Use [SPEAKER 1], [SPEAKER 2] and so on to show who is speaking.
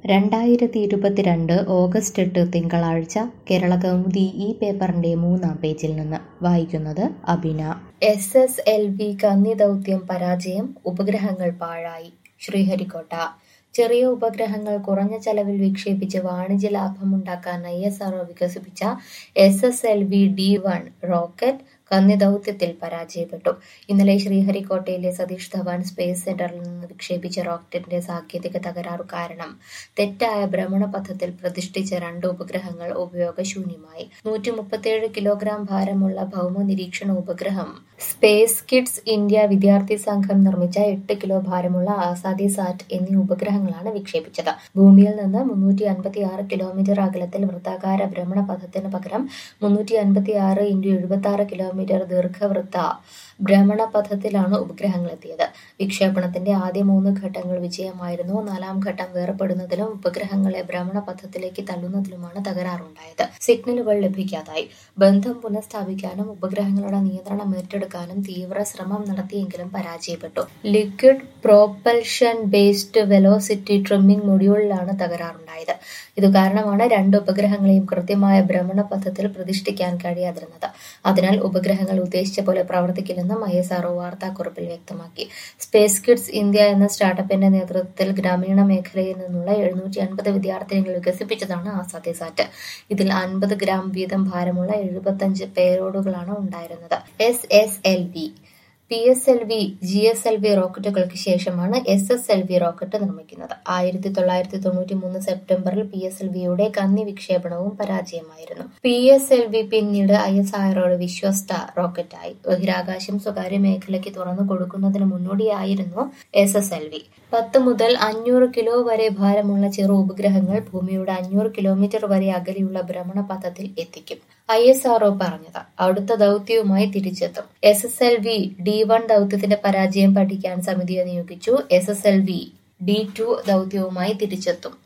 [SPEAKER 1] രണ്ടായിരത്തി ഇരുപത്തിരണ്ട് ഓഗസ്റ്റ് എട്ട് തിങ്കളാഴ്ച കേരളകൗമുദി ഈ പേപ്പറിന്റെ മൂന്നാം പേജിൽ നിന്ന് വായിക്കുന്നത് Abina S S L V കന്നി ദൗത്യം പരാജയം ഉപഗ്രഹങ്ങൾ പാഴായി ശ്രീഹരിക്കോട്ട ചെറിയ ഉപഗ്രഹങ്ങൾ കുറഞ്ഞ ചെലവിൽ വിക്ഷേപിച്ച് വാണിജ്യ ലാഭമുണ്ടാക്കാൻ ഐ എസ് ആർഒ വികസിപ്പിച്ച S S L V D one rocket കന്നി ദൗത്യത്തിൽ പരാജയപ്പെട്ടു ഇന്നലെ ശ്രീഹരിക്കോട്ടയിലെ സതീഷ് ധവാൻ സ്പേസ് സെന്ററിൽ നിന്ന് വിക്ഷേപിച്ച റോക്കറ്റിന്റെ സാങ്കേതിക തകരാറു കാരണം തെറ്റായ ഭ്രമണപഥത്തിൽ പ്രതിഷ്ഠിച്ച രണ്ട് ഉപഗ്രഹങ്ങൾ ഉപയോഗശൂന്യമായി നൂറ്റി മുപ്പത്തിയേഴ് കിലോഗ്രാം ഭാരമുള്ള ഭൗമ നിരീക്ഷണ ഉപഗ്രഹം സ്പേസ് കിഡ്സ് ഇന്ത്യ വിദ്യാർത്ഥി സംഘം നിർമ്മിച്ച എട്ട് കിലോ ഭാരമുള്ള ആസാദി സാറ്റ് എന്നീ ഉപഗ്രഹങ്ങളാണ് വിക്ഷേപിച്ചത് ഭൂമിയിൽ നിന്ന് മുന്നൂറ്റി അൻപത്തി ആറ് കിലോമീറ്റർ അകലത്തിൽ വൃത്താകാര ഭ്രമണപഥത്തിന് പകരം മുന്നൂറ്റി അൻപത്തി ആറ് ഇൻറ്റു എഴുപത്തി ആറ് കിലോമീറ്റർ ദീർഘവൃത്ത ഭ്രമണപഥത്തിലാണ് ഉപഗ്രഹങ്ങൾ എത്തിയത് വിക്ഷേപണത്തിന്റെ ആദ്യ മൂന്ന് ഘട്ടങ്ങൾ വിജയമായിരുന്നു നാലാം ഘട്ടം വേർപെടുന്നതിലും ഉപഗ്രഹങ്ങളെ ഭ്രമണപഥത്തിലേക്ക് തള്ളുന്നതിലുമാണ് തകരാറുണ്ടായത് സിഗ്നലുകൾ ലഭിക്കാതായി ബന്ധം പുനഃസ്ഥാപിക്കാനും ഉപഗ്രഹങ്ങളുടെ നിയന്ത്രണം ഏറ്റെടുക്കാനും തീവ്ര ശ്രമം നടത്തിയെങ്കിലും പരാജയപ്പെട്ടു liquid propulsion based velocity trimming മൊഡ്യൂളിലാണ് തകരാറുണ്ടായത് ഇത് കാരണമാണ് രണ്ട് ഉപഗ്രഹങ്ങളെയും കൃത്യമായ ഭ്രമണപഥത്തിൽ പ്രതിഷ്ഠിക്കാൻ കഴിയാതിരുന്നത് അതിനാൽ ഉപഗ്രഹങ്ങൾ ഉദ്ദേശിച്ച പോലെ പ്രവർത്തിക്കില്ലെന്നും ഐ എസ് ആർഒ വാർത്താക്കുറിപ്പിൽ വ്യക്തമാക്കി സ്പേസ് കിഡ്സ് ഇന്ത്യ എന്ന സ്റ്റാർട്ടപ്പിന്റെ നേതൃത്വത്തിൽ ഗ്രാമീണ മേഖലയിൽ നിന്നുള്ള എഴുന്നൂറ്റി അൻപത് വിദ്യാർത്ഥിനികൾ വികസിപ്പിച്ചതാണ് ആസാദി സാറ്റ് ഇതിൽ അൻപത് ഗ്രാം വീതം ഭാരമുള്ള എഴുപത്തഞ്ച് പേരോഡുകളാണ് ഉണ്ടായിരുന്നത് S S L V P S L V G S L V റോക്കറ്റുകൾക്ക് ശേഷമാണ് S S L V rocket നിർമ്മിക്കുന്നത് ആയിരത്തി തൊള്ളായിരത്തി തൊണ്ണൂറ്റി മൂന്ന് സെപ്റ്റംബറിൽ പി എസ് എൽ വിയുടെ കന്നി വിക്ഷേപണവും പരാജയമായിരുന്നു പി എസ് എൽ വി പിന്നീട് ഐ എസ് ആർഒയുടെ വിശ്വസ്ത റോക്കറ്റായി ബഹിരാകാശം സ്വകാര്യ മേഖലയ്ക്ക് തുറന്നു കൊടുക്കുന്നതിന് മുന്നോടിയായിരുന്നു എസ് എസ് എൽ വി പത്ത് മുതൽ അഞ്ഞൂറ് കിലോ വരെ ഭാരമുള്ള ചെറു ഉപഗ്രഹങ്ങൾ ഭൂമിയുടെ അഞ്ഞൂറ് കിലോമീറ്റർ വരെ അകലെയുള്ള ഭ്രമണപഥത്തിൽ എത്തിക്കും ഐ എസ് ആർഒ പറഞ്ഞത് അടുത്ത ദൗത്യവുമായി തിരിച്ചെത്തും S S L V D one ദൗത്യത്തിന്റെ പരാജയം പഠിക്കാൻ സമിതിയെ നിയോഗിച്ചു S S L V D two ദൗത്യവുമായി തിരിച്ചെത്തും